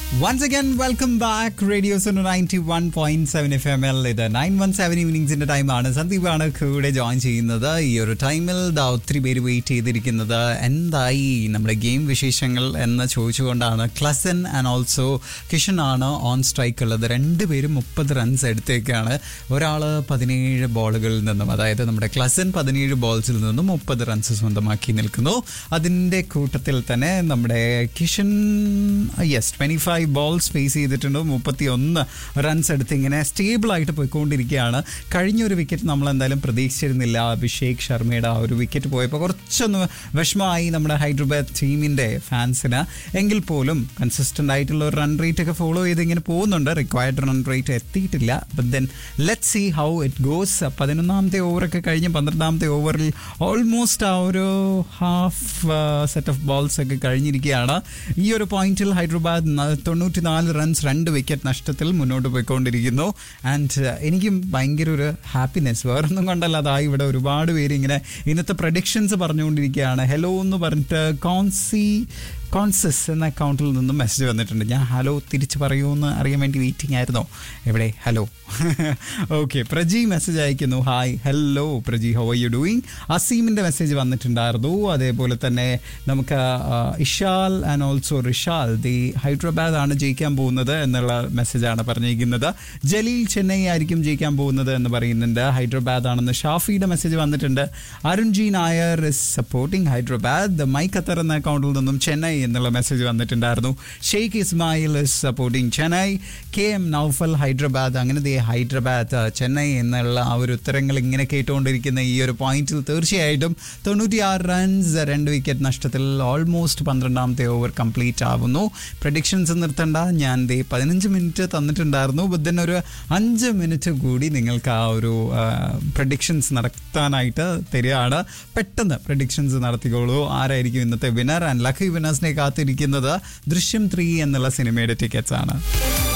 once again welcome back radio zone ninety one point seven F M എൽ ഇത് nine one seven ഈവനിങ്സിന്റെ ടൈമാണ് സന്ദീപാണ് കൂടെ ജോയിൻ ചെയ്യുന്നത് ഈ ഒരു ടൈമിൽ ദാ ഒത്തിരി പേര് വെയിറ്റ് ചെയ്തിരിക്കുന്നത് എന്തായി നമ്മുടെ ഗെയിം വിശേഷങ്ങൾ എന്ന് ചോദിച്ചുകൊണ്ടാണ് ക്ലസൻ ആൻഡ് ഓൾസോ കിഷൻ ആണ് ഓൺ സ്ട്രൈക്ക് ഉള്ളത് രണ്ടുപേരും മുപ്പത് റൺസ് എടുത്തേക്കാണ് ഒരാൾ പതിനേഴ് ബോളുകളിൽ നിന്നും അതായത് നമ്മുടെ ക്ലസൻ പതിനേഴ് ബോൾസിൽ നിന്നും മുപ്പത് റൺസ് സ്വന്തമാക്കി നിൽക്കുന്നു അതിൻ്റെ കൂട്ടത്തിൽ തന്നെ നമ്മുടെ Kishan yes twenty five balls face ചെയ്തിട്ടുണ്ട് മുപ്പത്തി ഒന്ന് റൺസ് എടുത്ത് ഇങ്ങനെ സ്റ്റേബിൾ ആയിട്ട് പോയിക്കൊണ്ടിരിക്കുകയാണ് കഴിഞ്ഞൊരു വിക്കറ്റ് നമ്മൾ എന്തായാലും പ്രതീക്ഷിച്ചിരുന്നില്ല അഭിഷേക് ശർമ്മയുടെ ആ ഒരു വിക്കറ്റ് പോയപ്പോൾ കുറച്ചൊന്ന് വിഷമമായി നമ്മുടെ ഹൈദരാബാദ് ടീമിൻ്റെ ഫാൻസിന് എങ്കിൽ പോലും കൺസിസ്റ്റൻ്റ് ആയിട്ടുള്ള ഒരു റൺ റേറ്റ് ഒക്കെ ഫോളോ ചെയ്ത് ഇങ്ങനെ പോകുന്നുണ്ട് റിക്വയർഡ് റൺ റേറ്റ് എത്തിയിട്ടില്ല but then let see how it goes പതിനൊന്നാമത്തെ ഓവറൊക്കെ കഴിഞ്ഞ് പന്ത്രണ്ടാമത്തെ ഓവറിൽ ഓൾമോസ്റ്റ് ആ ഒരു ഹാഫ് സെറ്റ് ഓഫ് ബോൾസ് ഒക്കെ കഴിഞ്ഞിരിക്കുകയാണ് ഈ ഒരു പോയിന്റിൽ ഹൈദരാബാദ് തൊണ്ണൂറ്റി നാല് റൺസ് രണ്ട് വിക്കറ്റ് നഷ്ടത്തിൽ മുന്നോട്ട് പോയിക്കൊണ്ടിരിക്കുന്നു ആൻഡ് എനിക്കും ഭയങ്കര ഒരു ഹാപ്പിനെസ് വേറൊന്നും കൊണ്ടല്ല അതാ ഇവിടെ ഒരുപാട് പേര് ഇങ്ങനെ ഇന്നത്തെ പ്രഡിക്ഷൻസ് പറഞ്ഞുകൊണ്ടിരിക്കുകയാണ് ഹലോ എന്ന് പറഞ്ഞിട്ട് കോൺസി കോൺസസ് എന്ന അക്കൗണ്ടിൽ നിന്നും മെസ്സേജ് വന്നിട്ടുണ്ട് ഞാൻ ഹലോ തിരിച്ച് പറയുമെന്ന് അറിയാൻ വേണ്ടി വെയിറ്റിംഗ് ആയിരുന്നോ എവിടെ ഹലോ ഓക്കെ പ്രജി മെസ്സേജ് അയക്കുന്നു hi hello Praji how are you doing അസീമിൻ്റെ മെസ്സേജ് വന്നിട്ടുണ്ടായിരുന്നു അതേപോലെ തന്നെ നമുക്ക് ആ, Ishal and also Rishal the Hyderabad ആണ് ജയിക്കാൻ പോകുന്നത് എന്നുള്ള മെസ്സേജാണ് പറഞ്ഞിരിക്കുന്നത് ജലീൽ ചെന്നൈ ആയിരിക്കും ജയിക്കാൻ പോകുന്നത് എന്ന് പറയുന്നുണ്ട് ഹൈദരാബാദ് ആണെന്ന് ഷാഫിയുടെ മെസ്സേജ് വന്നിട്ടുണ്ട് Arun G Nair is supporting Hyderabad my Qatar എന്ന അക്കൗണ്ടിൽ നിന്നും ചെന്നൈ എന്നുള്ള മെസ്സേജ് വന്നിട്ടുണ്ടായിരുന്നു ഷെയ്ഖ് ഇസ്മായിൽ ഇസ് സപ്പോർട്ടിംഗ് ചെന്നൈ കെ എം നൌഫൽ ഹൈദരാബാദ് അങ്ങനെ ദേ ഹൈദരാബാദ് ആ, ചെന്നൈ എന്നുള്ള ആ ഒരു ഉത്തരങ്ങൾ ഇങ്ങനെ കേട്ടുകൊണ്ടിരിക്കുന്ന ഈ ഒരു പോയിന്റിൽ തീർച്ചയായിട്ടും തൊണ്ണൂറ്റിയാറ് റൺസ് രണ്ട് വിക്കറ്റ് നഷ്ടത്തിൽ ഓൾമോസ്റ്റ് പന്ത്രണ്ടാമത്തെ ഓവർ കംപ്ലീറ്റ് ആവുന്നു പ്രഡിക്ഷൻസ് നിർത്തണ്ട ഞാൻ ദേ പതിനഞ്ച് മിനിറ്റ് തന്നിട്ടുണ്ടായിരുന്നു ബട്ട് then ഒരു അഞ്ച് മിനിറ്റ് കൂടി നിങ്ങൾക്ക് ആ ഒരു പ്രഡിക്ഷൻസ് നടത്താനായിട്ട് തരികയാണ് പെട്ടെന്ന് പ്രഡിക്ഷൻസ് നടത്തിക്കോളൂ ആരായിരിക്കും ഇന്നത്തെ വിന്നർ ആൻഡ് ലക്കി വിന്നേഴ്സിനെ കാത്തിരിക്കുന്നത് ദൃശ്യം ത്രീ എന്നുള്ള സിനിമയുടെ ടിക്കറ്റ്സ് ആണ്